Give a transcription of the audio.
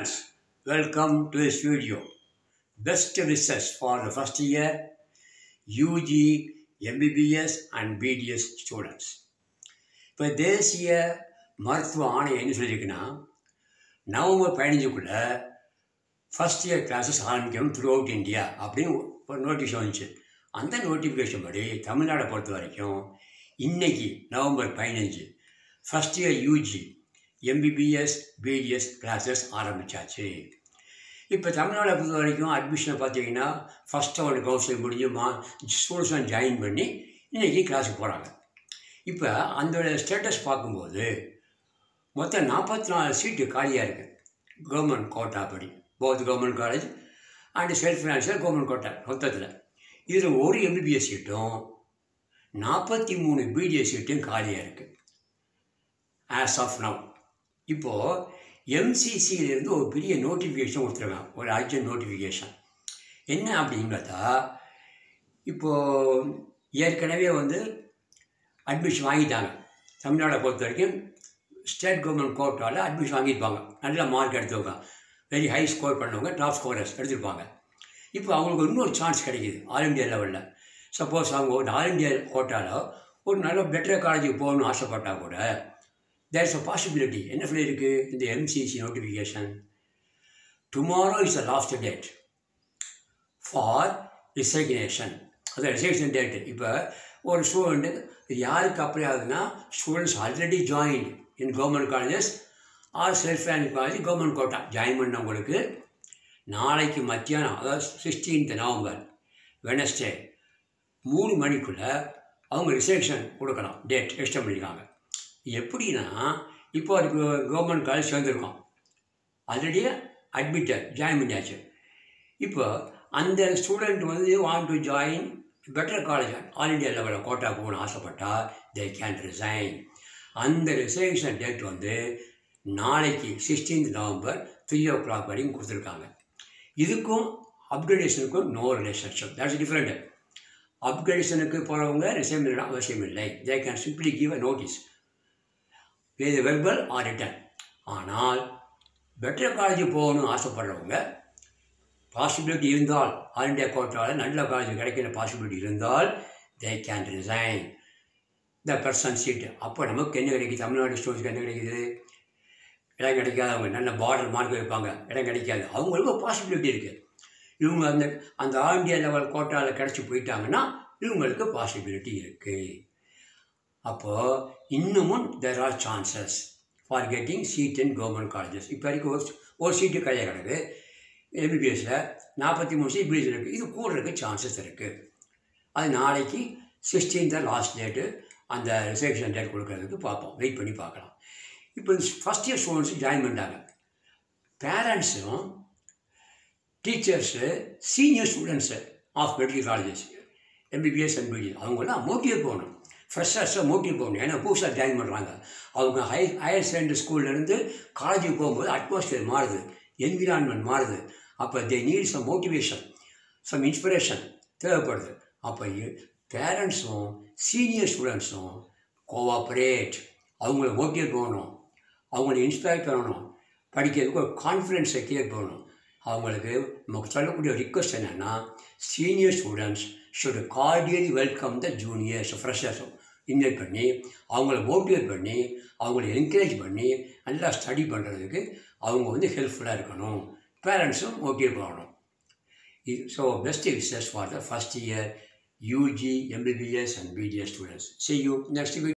Friends, welcome to this video. Best research for the first year UG, MBBS and BDS students. இப்போ தேசிய மருத்துவ ஆணையம் என்ன சொல்லியிருக்குன்னா நவம்பர் பதினஞ்சுக்குள்ள ஃபஸ்ட் இயர் கிளாஸஸ் ஆரம்பிக்கணும் த்ரூ அவுட் இந்தியா அப்படின்னு ஒரு நோட்டீஸ் வந்துச்சு அந்த நோட்டிஃபிகேஷன் படி தமிழ்நாடை பொறுத்த வரைக்கும் இன்னைக்கு நவம்பர் பதினஞ்சு first year UG MBBS BDS classes ஆரம்பித்தாச்சு இப்போ தமிழ்நாடை பொறுத்த வரைக்கும் அட்மிஷனை பார்த்தீங்கன்னா ஃபஸ்ட் அவன் கவுன்சிலிங் முடிஞ்சு மா ஸ்டூடெண்ட்ஸ்லாம் ஜாயின் பண்ணி இன்றைக்கி கிளாஸுக்கு போகிறாங்க இப்போ அந்த ஸ்டேட்டஸ் பார்க்கும்போது மொத்தம் நாற்பத்தி நாலு சீட்டு காலியாக இருக்குது கவர்மெண்ட் கோட்டா படி both government college and self financial government quota மொத்தத்தில் இதில் ஒரு எம்பிபிஎஸ் சீட்டும் நாற்பத்தி மூணு பிடிஎஸ் சீட்டும் காலியாக இருக்குது ஆஸ் ஆஃப் நவ் இப்போது எம்சிசியிலேருந்து ஒரு பெரிய நோட்டிஃபிகேஷன் கொடுத்துருக்காங்க ஒரு அர்ஜென்ட் நோட்டிஃபிகேஷன் என்ன அப்படின்னு பார்த்தா இப்போது ஏற்கனவே வந்து அட்மிஷன் வாங்கிட்டாங்க தமிழ்நாடை பொறுத்த வரைக்கும் ஸ்டேட் கவர்மெண்ட் கோர்ட்டால் அட்மிஷன் வாங்கியிருப்பாங்க நல்ல மார்க் எடுத்தவங்க வெரி ஹை ஸ்கோர் பண்ணவங்க டாப் ஸ்கோரர்ஸ் எடுத்திருப்பாங்க இப்போ அவங்களுக்கு இன்னொரு சான்ஸ் கிடைக்கிது ஆல் இண்டியா லெவலில் சப்போஸ் அவங்க ஒரு ஆல் இண்டியா கோட்டாவில் ஒரு நல்ல பெட்டர் காலேஜுக்கு போகணும்னு ஆசைப்பட்டால் கூட தேர் இஸ் அ பாசிபிலிட்டி என்ன சொல்லியிருக்கு இந்த MCC notification tomorrow is a last date for resignation அது ரிசைக்னேஷன் டேட்டு இப்போ ஒரு ஸ்டூடெண்ட்டு இது யாருக்கு அப்ளை ஆகுதுன்னா students already join in government colleges or self finance college government quota join பண்ணவங்களுக்கு நாளைக்கு மத்தியானம் அதாவது சிக்ஸ்டீன்த் நவம்பர் வெனஸ்டே மூணு மணிக்குள்ளே அவங்க ரிசெப்ஷன் கொடுக்கலாம் டேட் எக்ஸ்டெண்ட் பண்ணியிருக்காங்க எப்படின்னா இப்போ அதுக்கு கவர்மெண்ட் காலேஜ் சேர்ந்துருக்கோம் ஆல்ரெடி அட்மிட்டட் ஜாயின் பண்ணியாச்சு இப்போ அந்த ஸ்டூடெண்ட் வந்து want to join better college all India லெவலில் கோட்டா போகணும்னு ஆசைப்பட்டால் தே கேன் ரிசைன் அந்த ரிசைனேஷன் டேட் வந்து நாளைக்கு sixteenth November three o'clock வரைக்கும் கொடுத்துருக்காங்க இதுக்கும் அப்கிரேடேஷனுக்கும் நோ ரிலேஷன்ஷிப் தட்ஸ் டிஃப்ரெண்ட் அப்கிரேடேஷனுக்கு போகிறவங்க ரிசைன் பண்ண அவசியம் இல்லை they can simply give a notice இது வெர்பல் ஆர் ரிட்டன் ஆனால் பெட்டர் காலேஜ் போகணும்னு ஆசைப்படுறவங்க பாசிபிலிட்டி இருந்தால் ஆல் இண்டியா கோட்டாவில் நல்ல காலேஜ் கிடைக்கிற பாசிபிலிட்டி இருந்தால் they can resign the person seat அப்போ நமக்கு என்ன கிடைக்குது தமிழ்நாடு ஸ்டூடெண்ட்ஸ்க்கு என்ன கிடைக்குது இடம் கிடைக்காதவங்க நல்ல பார்டர் மார்க் வைப்பாங்க இடம் கிடைக்காது அவங்களுக்கு பாசிபிலிட்டி இருக்குது இவங்க அந்த அந்த ஆல் இண்டியா லெவல் கோட்டாவில் கிடச்சி போயிட்டாங்கன்னா இவங்களுக்கு பாசிபிலிட்டி இருக்குது அப்போது இன்னமும் there are chances for getting seat in government colleges இப்போ வரைக்கும் ஒரு ஒரு சீட்டு கையாக கிடக்கு எம்பிபிஎஸ்சில் நாற்பத்தி மூணு சீட் பிஎஸ் இருக்குது இது கூடுறதுக்கு சான்சஸ் இருக்குது அது நாளைக்கு சிக்ஸ்டீன் தான் லாஸ்ட் டேட்டு அந்த ரிசர்வேஷன் டேட் கொடுக்கறதுக்கு பார்ப்போம் வெயிட் பண்ணி பார்க்கலாம் இப்போ ஃபஸ்ட் இயர் ஸ்டூடெண்ட்ஸு ஜாயின் பண்ணிட்டாங்க பேரண்ட்ஸும் teachers senior students of medical colleges MBBS MBBS அவங்களாம் மோட்டிவேட் போகணும் ஃப்ரெஷர்ஸை மோட்டிவ் போகணும் ஏன்னா புதுசாக ஜாயின் பண்ணுறாங்க அவங்க ஹை ஹையர் செகண்டரி ஸ்கூல்லேருந்து காலேஜுக்கு போகும்போது அட்மாஸ்பியர் மாறுது என்விரான்மெண்ட் மாறுது அப்போ they need some motivation some inspiration தேவைப்படுது அப்போ பேரண்ட்ஸும் சீனியர் ஸ்டூடெண்ட்ஸும் கோஆப்ரேட் அவங்கள மோட்டிவேட் பண்ணணும் அவங்கள இன்ஸ்பயர் பண்ணணும் படிக்கிறதுக்கு ஒரு கான்ஃபிடென்ஸை கிரியேட் பண்ணணும் அவங்களுக்கு நமக்கு சொல்லக்கூடிய ரிக்வஸ்ட் என்னென்னா senior students should cordially welcome the juniors ஃப்ரெஷர்ஸும் இன்வைட் பண்ணி அவங்கள மோட்டிவேட் பண்ணி அவங்கள என்கரேஜ் பண்ணி நல்லா ஸ்டடி பண்ணுறதுக்கு அவங்க வந்து ஹெல்ப்ஃபுல்லாக இருக்கணும் பேரண்ட்ஸும் மோட்டிவேட் பண்ணணும் இது so best research for the first year UG MBBS and BDS students see you next